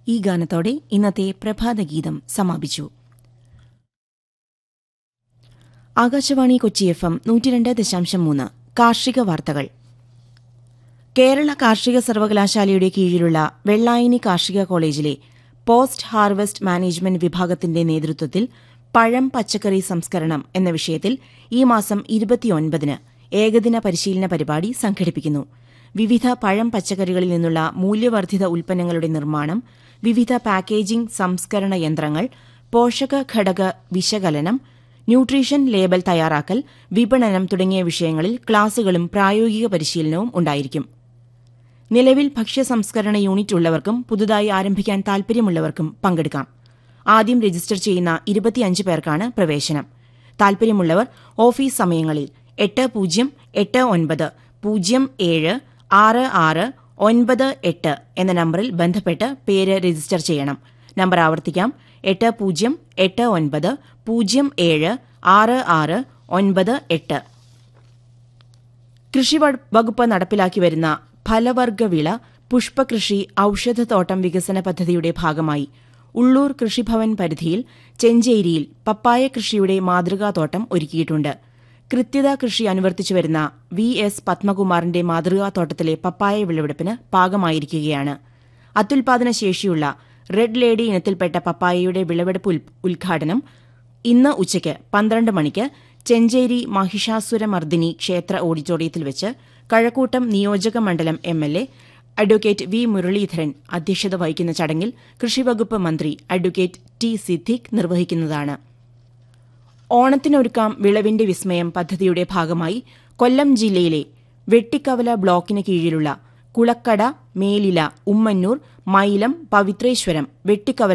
ഈ ഗാനത്തോടെ ഇന്നത്തെ പ്രഭാതഗീതം സമാപിച്ചു ആകാശവാണി കൊച്ചി എഫ് എം നൂറ്റിരണ്ട് ദശാംശം മൂന്ന് കാർഷിക വാർത്തകൾ കേരള കാർഷിക സർവകലാശാലയുടെ കീഴിലുള്ള വെള്ളായണി കാർഷിക കോളേജിലെ പോസ്റ്റ് ഹാർവസ്റ്റ് മാനേജ്മെന്റ് വിഭാഗത്തിന്റെ നേതൃത്വത്തിൽ പഴം പച്ചക്കറി സംസ്കരണം എന്ന വിഷയത്തിൽ ഈ മാസം ഇരുപത്തിയൊൻപതിന് ഏകദിന പരിശീലന പരിപാടി സംഘടിപ്പിക്കുന്നു വിവിധ പഴം പച്ചക്കറികളിൽ നിന്നുള്ള മൂല്യവർദ്ധിത ഉൽപ്പന്നങ്ങളുടെ നിർമ്മാണം വിവിധ പാക്കേജിംഗ് സംസ്കരണ യന്ത്രങ്ങൾ പോഷക ഘടക വിശകലനം ന്യൂട്രീഷൻ ലേബൽ തയ്യാറാക്കൽ വിപണനം തുടങ്ങിയ വിഷയങ്ങളിൽ ക്ലാസുകളും പ്രായോഗിക പരിശീലനവും ഉണ്ടായിരിക്കും നിലവിൽ ഭക്ഷ്യ സംസ്കരണ യൂണിറ്റ് ഉള്ളവർക്കും പുതുതായി ആരംഭിക്കാൻ താൽപര്യമുള്ളവർക്കും പങ്കെടുക്കാം ആദ്യം രജിസ്റ്റർ ചെയ്യുന്ന ഇരുപത്തിയഞ്ച് പേർക്കാണ് പ്രവേശനം താൽപര്യമുള്ളവർ ഓഫീസ് സമയങ്ങളിൽ എട്ട് പൂജ്യം എട്ട് ഒൻപത് പൂജ്യം ഏഴ് ആറ് ആറ് ഒൻപത് എട്ട് എന്ന നമ്പറിൽ ബന്ധപ്പെട്ട് പേര് രജിസ്റ്റർ ചെയ്യണം നമ്പർ ആവർത്തിക്കാം എട്ട് പൂജ്യം എട്ട് ഒൻപത് പൂജ്യം ഏഴ് ആറ് ആറ് ഒൻപത് എട്ട് കൃഷി വകുപ്പ് നടപ്പിലാക്കി വരുന്ന ഫലവർഗ വിള പുഷ്പകൃഷി ഔഷധത്തോട്ടം വികസന പദ്ധതിയുടെ ഭാഗമായി ഉള്ളൂർ കൃഷിഭവൻ പരിധിയിൽ ചെഞ്ചേരിയിൽ പപ്പായ കൃഷിയുടെ മാതൃകാത്തോട്ടം ഒരുക്കിയിട്ടുണ്ട് കൃത്യത കൃഷി അനുവർത്തിച്ചു വരുന്ന വി എസ് പത്മകുമാറിന്റെ മാതൃകാത്തോട്ടത്തിലെ പപ്പായ വിളവെടുപ്പിന് പാകമായിരിക്കുകയാണ് അത്യുൽപാദന ശേഷിയുള്ള റെഡ് ലേഡി ഇനത്തിൽപ്പെട്ട പപ്പായയുടെ വിളവെടുപ്പ് ഉദ്ഘാടനം ഇന്ന് ഉച്ചയ്ക്ക് പന്ത്രണ്ട് മണിക്ക് ചെഞ്ചേരി മഹിഷാസുരമർദ്ദിനി ക്ഷേത്ര ഓഡിറ്റോറിയത്തിൽ വെച്ച് കഴക്കൂട്ടം നിയോജക മണ്ഡലം M L A advocate V Muraleedharan അധ്യക്ഷത വഹിക്കുന്ന ചടങ്ങിൽ കൃഷിവകുപ്പ് മന്ത്രി അഡ്വക്കേറ്റ് ടി സിദ്ദിഖ് നിർവഹിക്കുന്നതാണ് ഓണത്തിനൊരുക്കാം വിളവിന്റെ വിസ്മയം പദ്ധതിയുടെ ഭാഗമായി കൊല്ലം ജില്ലയിലെ വെട്ടിക്കവല ബ്ലോക്കിന് കീഴിലുള്ള കുളക്കട മേലില ഉമ്മന്നൂർ മൈലം പവിത്രേശ്വരം വെട്ടിക്കവല